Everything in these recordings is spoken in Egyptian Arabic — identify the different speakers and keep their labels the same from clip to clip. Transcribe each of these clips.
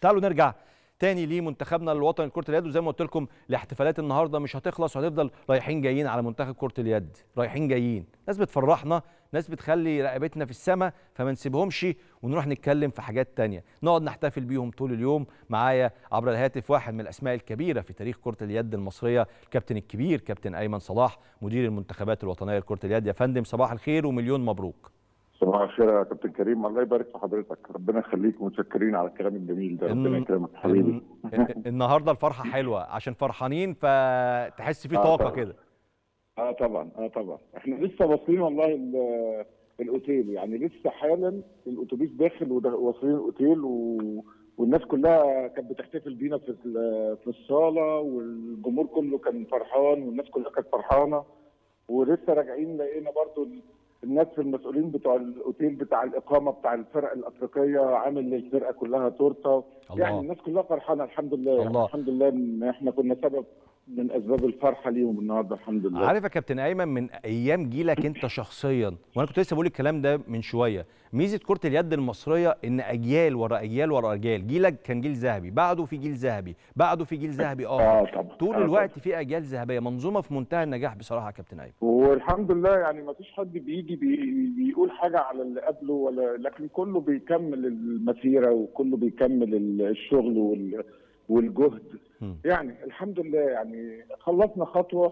Speaker 1: تعالوا نرجع تاني لمنتخبنا الوطني لكره اليد وزي ما قلت لكم الاحتفالات النهارده مش هتخلص وهنفضل رايحين جايين على منتخب كره اليد رايحين جايين ناس بتفرحنا ناس بتخلي رقبتنا في السماء فما نسيبهمش ونروح نتكلم في حاجات تانية نقعد نحتفل بيهم طول اليوم معايا عبر الهاتف واحد من الاسماء الكبيره في تاريخ كره اليد المصريه الكابتن الكبير كابتن ايمن صلاح مدير المنتخبات الوطنيه لكره اليد يا فندم صباح الخير ومليون مبروك
Speaker 2: صباح الخير يا كابتن كريم الله يبارك في حضرتك ربنا يخليك متشكرين على الكلام الجميل ده ربنا يكرمك حبيبي
Speaker 1: النهارده الفرحه حلوه عشان فرحانين فتحس في
Speaker 2: آه
Speaker 1: طاقه
Speaker 2: طبعاً.
Speaker 1: كده
Speaker 2: اه طبعا اه طبعا احنا لسه واصلين والله ال- الاوتيل يعني لسه حالا الاتوبيس داخل وده- واصلين الاوتيل و... والناس كلها كانت بتحتفل بينا في ال- في الصاله والجمهور كله كان فرحان والناس كلها كانت فرحانه ولسه راجعين لقينا برضو ال- الناس في المسؤولين بتوع الاوتيل بتاع الاقامه بتاع الفرق الافريقيه عامل للفرقه كلها تورته
Speaker 1: الله.
Speaker 2: يعني الناس كلها فرحانه الحمد لله يعني
Speaker 1: الله.
Speaker 2: الحمد لله ان احنا كنا سبب من اسباب الفرحه ليهم النهارده الحمد لله
Speaker 1: عارف يا كابتن ايمن من ايام جيلك انت شخصيا وانا كنت لسه بقول الكلام ده من شويه ميزه كره اليد المصريه ان اجيال ورا اجيال ورا اجيال جيلك كان جيل ذهبي بعده في جيل ذهبي بعده في جيل ذهبي اخر
Speaker 2: اه طبعا
Speaker 1: طول
Speaker 2: آه
Speaker 1: الوقت في اجيال ذهبيه منظومه في منتهى النجاح بصراحه يا كابتن ايمن
Speaker 2: والحمد لله يعني ما فيش حد بيجي بي بيقول حاجه على اللي قبله ولا لكن كله بيكمل المسيره وكله بيكمل ال- الشغل وال والجهد
Speaker 1: م.
Speaker 2: يعني الحمد لله يعني خلصنا خطوه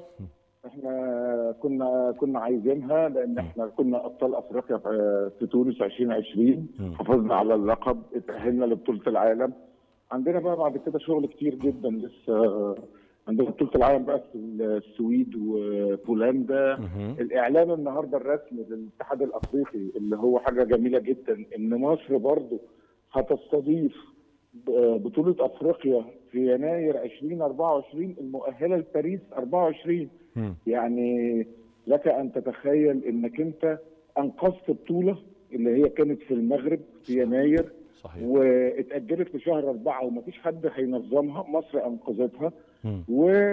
Speaker 2: احنا كنا كنا عايزينها لان احنا كنا ابطال افريقيا في في تونس 2020
Speaker 1: م.
Speaker 2: حافظنا على اللقب اتاهلنا لبطوله العالم عندنا بقى بعد كده شغل كتير جدا لسه عندنا بطوله العالم بقى في السويد وبولندا
Speaker 1: مهم.
Speaker 2: الاعلان النهارده الرسمي للاتحاد الافريقي اللي هو حاجه جميله جدا ان مصر برضو هتستضيف ب- بطوله افريقيا في يناير 2024 المؤهله لباريس 24
Speaker 1: مم.
Speaker 2: يعني لك ان تتخيل انك انت انقذت بطوله اللي هي كانت في المغرب في يناير
Speaker 1: صحيح
Speaker 2: واتاجلت لشهر اربعه ومفيش حد هينظمها مصر انقذتها
Speaker 1: مم.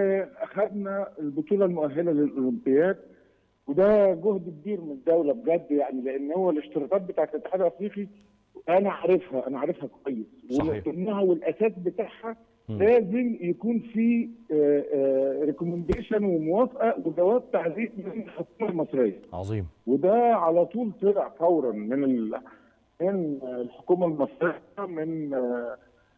Speaker 2: واخذنا البطوله المؤهله للاولمبياد وده جهد كبير من الدوله بجد يعني لان هو الاشتراطات بتاعت الاتحاد الافريقي انا عارفها انا عارفها كويس
Speaker 1: صحيح.
Speaker 2: ومنها والاساس بتاعها
Speaker 1: مم.
Speaker 2: لازم يكون في ريكومنديشن وموافقه وجواب تعليق من الحكومه المصريه
Speaker 1: عظيم
Speaker 2: وده على طول طلع فورا من ال... من الحكومه المصريه من آه،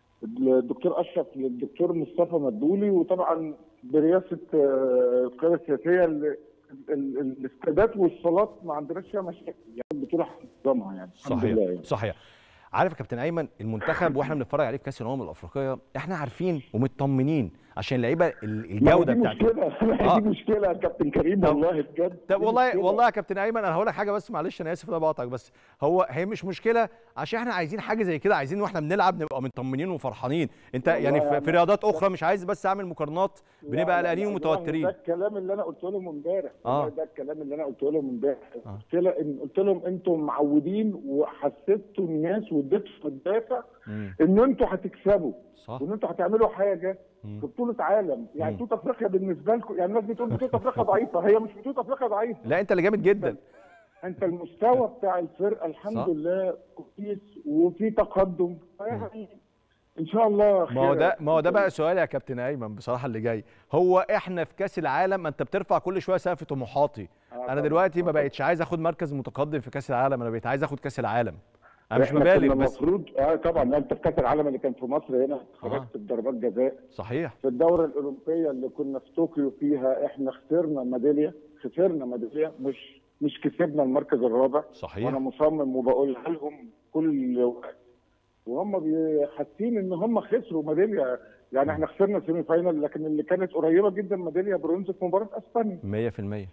Speaker 2: الدكتور اشرف للدكتور مصطفى مدبولي وطبعا برئاسه آه، القياده السياسيه ال- ال- ال- الاستادات والصالات ما عندناش فيها مشاكل يعني البطوله هنظمها يعني الحمد
Speaker 1: صحيح
Speaker 2: لله يعني.
Speaker 1: صحيح عارف يا كابتن ايمن المنتخب واحنا بنتفرج عليه في كاس الامم الافريقيه احنا عارفين ومطمنين عشان اللعيبه ال-
Speaker 2: ما هي
Speaker 1: الجوده
Speaker 2: دي
Speaker 1: بتاعتهم
Speaker 2: مشكله
Speaker 1: آه.
Speaker 2: دي مشكله يا كابتن كريم
Speaker 1: طب-
Speaker 2: والله بجد
Speaker 1: طب
Speaker 2: دي
Speaker 1: والله
Speaker 2: مشكلة.
Speaker 1: والله يا كابتن ايمن انا هقول لك حاجه بس معلش انا اسف إن انا بقطعك بس هو هي مش مشكله عشان احنا عايزين حاجه زي كده عايزين واحنا بنلعب نبقى مطمنين وفرحانين انت
Speaker 2: والله
Speaker 1: يعني في,
Speaker 2: أنا-
Speaker 1: في رياضات اخرى مش عايز بس اعمل مقارنات
Speaker 2: لا،
Speaker 1: بنبقى
Speaker 2: لا،
Speaker 1: قلقانين
Speaker 2: لا،
Speaker 1: ومتوترين
Speaker 2: ده الكلام اللي انا قلته لهم امبارح
Speaker 1: آه.
Speaker 2: والله ده الكلام اللي انا قلته لهم امبارح
Speaker 1: آه.
Speaker 2: قلت له- إن- قلت لهم انتم معودين وحسستوا الناس واديتوا الدافع
Speaker 1: مم.
Speaker 2: ان انتوا هتكسبوا
Speaker 1: صح
Speaker 2: وان انتوا هتعملوا حاجه
Speaker 1: مم.
Speaker 2: في بطوله عالم يعني
Speaker 1: مم.
Speaker 2: بطوله افريقيا بالنسبه لكم يعني الناس بتقول بطوله افريقيا ضعيفه هي مش بطوله افريقيا ضعيفه
Speaker 1: لا انت اللي جامد جدا
Speaker 2: انت المستوى بتاع الفرقه الحمد
Speaker 1: صح.
Speaker 2: لله كويس وفي تقدم يعني ان شاء الله خير
Speaker 1: ما هو ده ما هو ده بقى سؤال يا كابتن ايمن بصراحه اللي جاي هو احنا في كاس العالم انت بترفع كل شويه سقف طموحاتي
Speaker 2: آه
Speaker 1: انا
Speaker 2: طبعاً.
Speaker 1: دلوقتي ما
Speaker 2: آه طبعاً.
Speaker 1: بقتش عايز اخد مركز متقدم في كاس العالم انا بقيت عايز اخد كاس العالم انا مش
Speaker 2: إحنا
Speaker 1: مبالغ
Speaker 2: كنا
Speaker 1: بس
Speaker 2: المفروض اه طبعا لا، انت في كاس العالم اللي كان في مصر هنا خرجت بضربات جزاء
Speaker 1: صحيح
Speaker 2: في الدوره الاولمبيه اللي كنا في طوكيو فيها احنا خسرنا ميداليه خسرنا ميداليه مش مش كسبنا المركز الرابع وانا
Speaker 1: صحيح
Speaker 2: مصمم وبقولها لهم كل وقت وهم بي- حاسين ان هم خسروا ميداليه يعني احنا خسرنا سيمي فاينل لكن اللي كانت قريبه جدا ميداليه برونز في مباراه اسبانيا
Speaker 1: 100%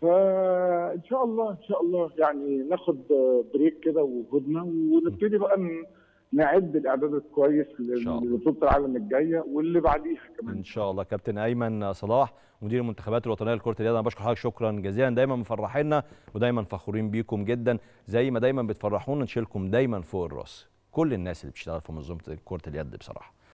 Speaker 2: فان شاء الله ان شاء الله يعني ناخد بريك كده وهدنه ونبتدي بقى ن- نعد الاعداد الكويس
Speaker 1: شاء الله.
Speaker 2: لبطوله العالم الجايه واللي بعديها كمان
Speaker 1: ان شاء الله كابتن ايمن صلاح مدير المنتخبات الوطنيه لكره اليد انا بشكر حضرتك شكرا جزيلا دايما مفرحينا ودايما فخورين بيكم جدا زي ما دايما بتفرحونا نشيلكم دايما فوق الراس كل الناس اللي بتشتغل في منظومه كره اليد بصراحه